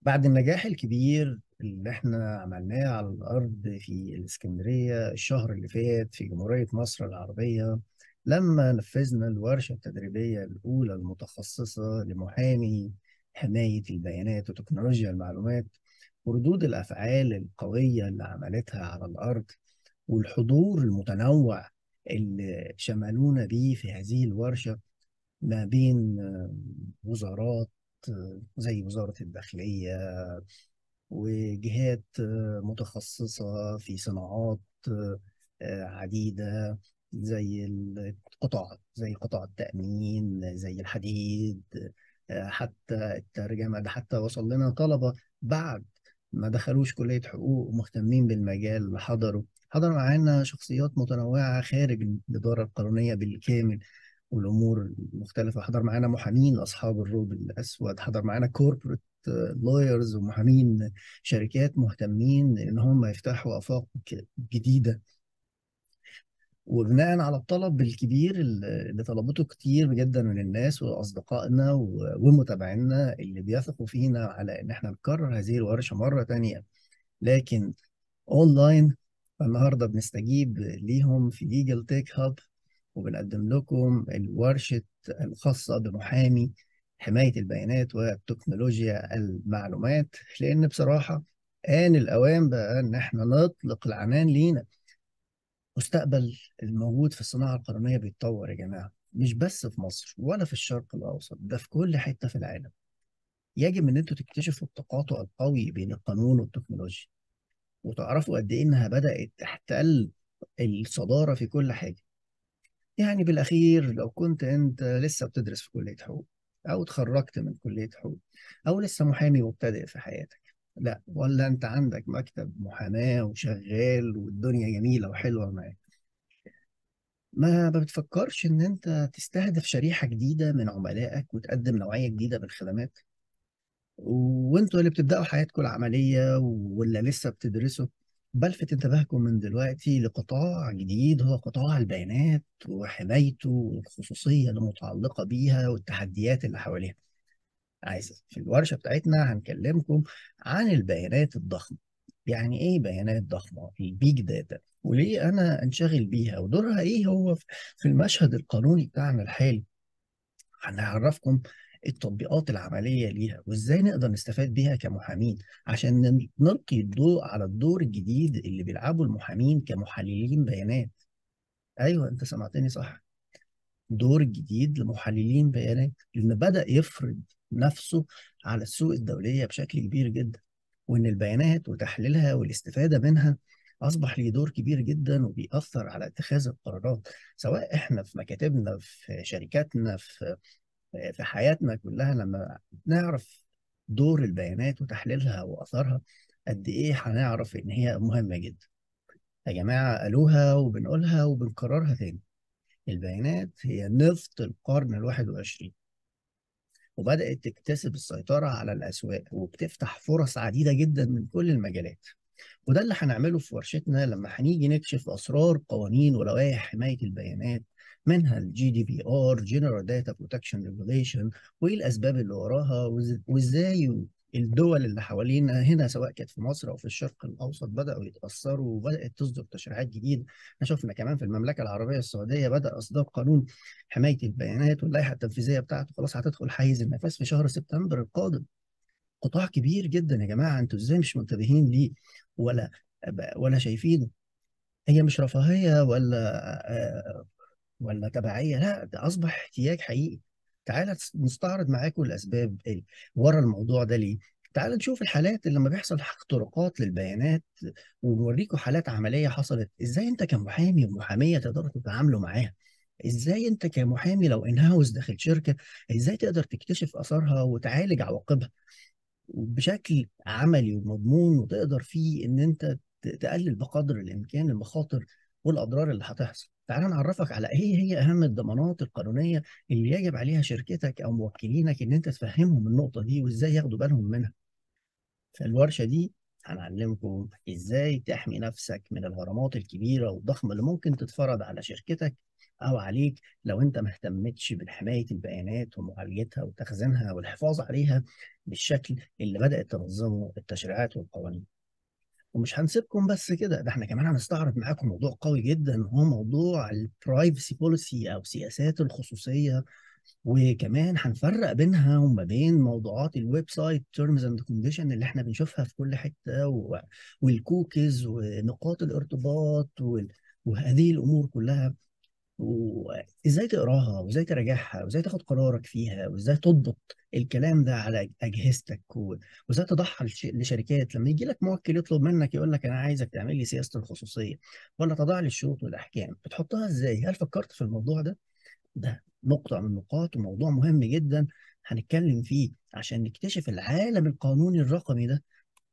بعد النجاح الكبير اللي احنا عملناه على الأرض في الإسكندرية الشهر اللي فات في جمهورية مصر العربية لما نفذنا الورشة التدريبية الأولى المتخصصة لمحامي حماية البيانات وتكنولوجيا المعلومات وردود الأفعال القوية اللي عملتها على الأرض والحضور المتنوع اللي شملونا بيه في هذه الورشة ما بين آه، وزارات آه، زي وزارة الداخلية وجهات آه، متخصصة في صناعات آه، عديدة زي القطاع زي قطاع التأمين زي الحديد آه، حتى الترجمة ده حتى وصل لنا طلبة بعد ما دخلوش كلية حقوق ومهتمين بالمجال حضروا حضر معانا شخصيات متنوعة خارج الإدارة القانونية بالكامل والأمور المختلفة حضر معانا محامين أصحاب الروب الأسود حضر معانا كوربريت لويرز ومحامين شركات مهتمين إن هم يفتحوا آفاق جديدة وبناء على الطلب الكبير اللي طلبته كتير جدا من الناس واصدقائنا و- ومتابعينا اللي بيثقوا فينا على ان احنا نكرر هذه الورشه مره تانية لكن اونلاين فالنهارده بنستجيب ليهم في ليجل تيك هاب وبنقدم لكم الورشه الخاصه بمحامي حمايه البيانات وتكنولوجيا المعلومات لان بصراحه آن الأوان بقى إن إحنا نطلق العنان لينا مستقبل الموجود في الصناعة القانونية بيتطور يا جماعة مش بس في مصر ولا في الشرق الأوسط ده في كل حتة في العالم يجب إن أنتوا تكتشفوا التقاطع القوي بين القانون والتكنولوجيا وتعرفوا قد إيه إنها بدأت تحتل الصدارة في كل حاجة يعني بالأخير لو كنت أنت لسه بتدرس في كلية حقوق أو اتخرجت من كلية حقوق أو لسه محامي مبتدئ في حياتك لا ولا أنت عندك مكتب محاماة وشغال والدنيا جميلة وحلوة معاك ما بتفكرش ان انت تستهدف شريحة جديدة من عملائك وتقدم نوعية جديدة من الخدمات وانتوا اللي بتبدأوا حياتكم العملية ولا لسه بتدرسوا بلفت انتباهكم من دلوقتي لقطاع جديد هو قطاع البيانات وحمايته والخصوصية المتعلقة بيها والتحديات اللي حواليها عايز في الورشة بتاعتنا هنكلمكم عن البيانات الضخمة يعني ايه بيانات ضخمة البيج داتا وليه انا انشغل بيها ودورها ايه هو في المشهد القانوني بتاعنا الحالي هنعرفكم التطبيقات العملية ليها وازاي نقدر نستفاد بيها كمحامين عشان نن- نلقي الضوء على الدور الجديد اللي بيلعبه المحامين كمحللين بيانات ايوه انت سمعتني صح دور جديد لمحللين بيانات لأن بدأ يفرض نفسه على السوق الدولية بشكل كبير جدا وإن البيانات وتحليلها والاستفادة منها أصبح ليه دور كبير جدا وبيأثر على اتخاذ القرارات سواء إحنا في مكاتبنا في شركاتنا في في حياتنا كلها لما نعرف دور البيانات وتحليلها وأثرها قد إيه هنعرف إن هي مهمة جدا يا جماعة قالوها وبنقولها وبنكررها تاني البيانات هي نفط القرن الواحد وعشرين وبدأت تكتسب السيطرة على الأسواق وبتفتح فرص عديدة جدا من كل المجالات وده اللي هنعمله في ورشتنا لما هنيجي نكشف أسرار قوانين ولوائح حماية البيانات منها الجي دي بي ار جنرال داتا بروتكشن ريجوليشن وايه الاسباب اللي وراها وإز- وازاي الدول اللي حوالينا هنا سواء كانت في مصر او في الشرق الاوسط بداوا يتاثروا وبدات تصدر تشريعات جديده احنا شفنا كمان في المملكه العربيه السعوديه بدا اصدار قانون حمايه البيانات واللائحه التنفيذيه بتاعته خلاص هتدخل حيز النفاذ في شهر سبتمبر القادم قطاع كبير جدا يا جماعه انتوا ازاي مش منتبهين ليه ولا ولا شايفينه هي مش رفاهيه ولا آه، ولا تبعية لا ده أصبح احتياج حقيقي تعالى نستعرض معاكم الأسباب اللي ورا الموضوع ده ليه تعالى نشوف الحالات اللي لما بيحصل اختراقات للبيانات ونوريكم حالات عملية حصلت ازاي انت كمحامي ومحامية تقدروا تتعاملوا معاها ازاي انت كمحامي لو ان هاوس داخل شركة ازاي تقدر تكتشف اثارها وتعالج عواقبها بشكل عملي ومضمون وتقدر فيه ان انت ت- تقلل بقدر الامكان المخاطر والاضرار اللي هتحصل تعال نعرفك على ايه هي اهم الضمانات القانونيه اللي يجب عليها شركتك او موكلينك ان انت تفهمهم النقطه دي وازاي ياخدوا بالهم منها فالورشه دي هنعلمكم ازاي تحمي نفسك من الغرامات الكبيرة والضخمة اللي ممكن تتفرض على شركتك او عليك لو انت ما اهتمتش بحماية البيانات ومعالجتها وتخزينها والحفاظ عليها بالشكل اللي بدأت تنظمه التشريعات والقوانين ومش هنسيبكم بس كده ده احنا كمان هنستعرض معاكم موضوع قوي جدا هو موضوع البرايفسي بوليسي او سياسات الخصوصية وكمان هنفرق بينها وما بين موضوعات الويب سايت تيرمز اند كونديشن اللي احنا بنشوفها في كل حته و... والكوكيز ونقاط الارتباط وال... وهذه الامور كلها وازاي تقراها وازاي تراجعها وازاي تاخد قرارك فيها وازاي تضبط الكلام ده على اجهزتك و... وازاي تضحى لش... لشركات لما يجي لك موكل يطلب منك يقول لك انا عايزك تعمل لي سياسه الخصوصيه ولا تضع لي الشروط والاحكام بتحطها ازاي هل فكرت في الموضوع ده ده نقطة من النقاط وموضوع مهم جدا هنتكلم فيه عشان نكتشف العالم القانوني الرقمي ده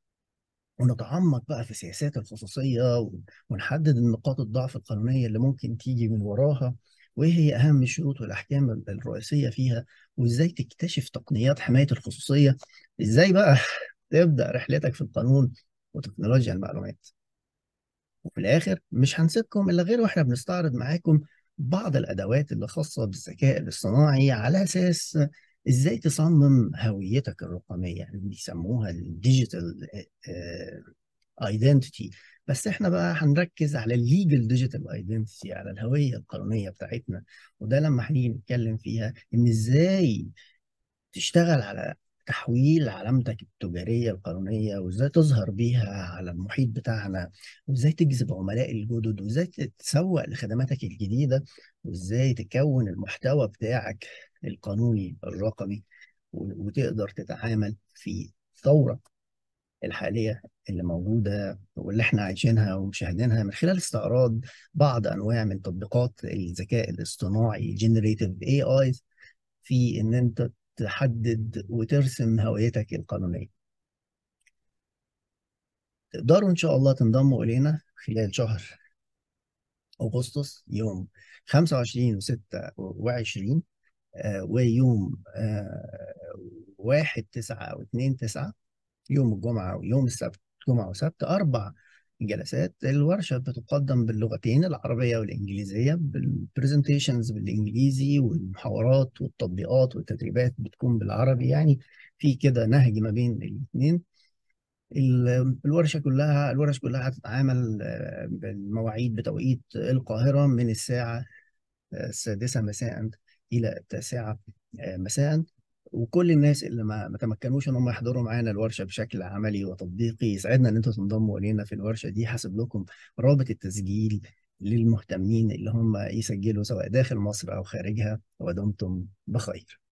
ونتعمق بقى في سياسات الخصوصية ونحدد النقاط الضعف القانونية اللي ممكن تيجي من وراها وإيه هي أهم الشروط والأحكام الرئيسية فيها وإزاي تكتشف تقنيات حماية الخصوصية إزاي بقى تبدأ رحلتك في القانون وتكنولوجيا المعلومات وفي الآخر مش هنسيبكم إلا غير وإحنا بنستعرض معاكم بعض الأدوات اللي خاصة بالذكاء الاصطناعي على أساس إزاي تصمم هويتك الرقمية اللي بيسموها الديجيتال ايدنتيتي بس احنا بقى هنركز على الليجل ديجيتال ايدنتيتي على الهوية القانونية بتاعتنا وده لما هنيجي نتكلم فيها إن إزاي تشتغل على تحويل علامتك التجارية القانونية وازاي تظهر بيها على المحيط بتاعنا وازاي تجذب عملاء الجدد وازاي تسوق لخدماتك الجديدة وازاي تكون المحتوى بتاعك القانوني الرقمي وتقدر تتعامل في الثورة الحالية اللي موجودة واللي احنا عايشينها ومشاهدينها من خلال استعراض بعض أنواع من تطبيقات الذكاء الاصطناعي Generative AI في إن أنت تحدد وترسم هويتك القانونية تقدروا إن شاء الله تنضموا إلينا خلال شهر أغسطس يوم 25 و 26 ويوم 1 9 و 2 9 يوم الجمعة ويوم السبت جمعة وسبت أربع جلسات الورشة بتقدم باللغتين العربية والإنجليزية بالبرزنتيشنز بالإنجليزي والمحاورات والتطبيقات والتدريبات بتكون بالعربي يعني في كده نهج ما بين الاثنين الورشة كلها الورش كلها هتتعامل بالمواعيد بتوقيت القاهرة من الساعة السادسة مساء إلى التاسعة مساء وكل الناس اللي ما ما تمكنوش ان هم يحضروا معانا الورشه بشكل عملي وتطبيقي يسعدنا ان انتم تنضموا الينا في الورشه دي حاسب لكم رابط التسجيل للمهتمين اللي هم يسجلوا سواء داخل مصر او خارجها ودمتم بخير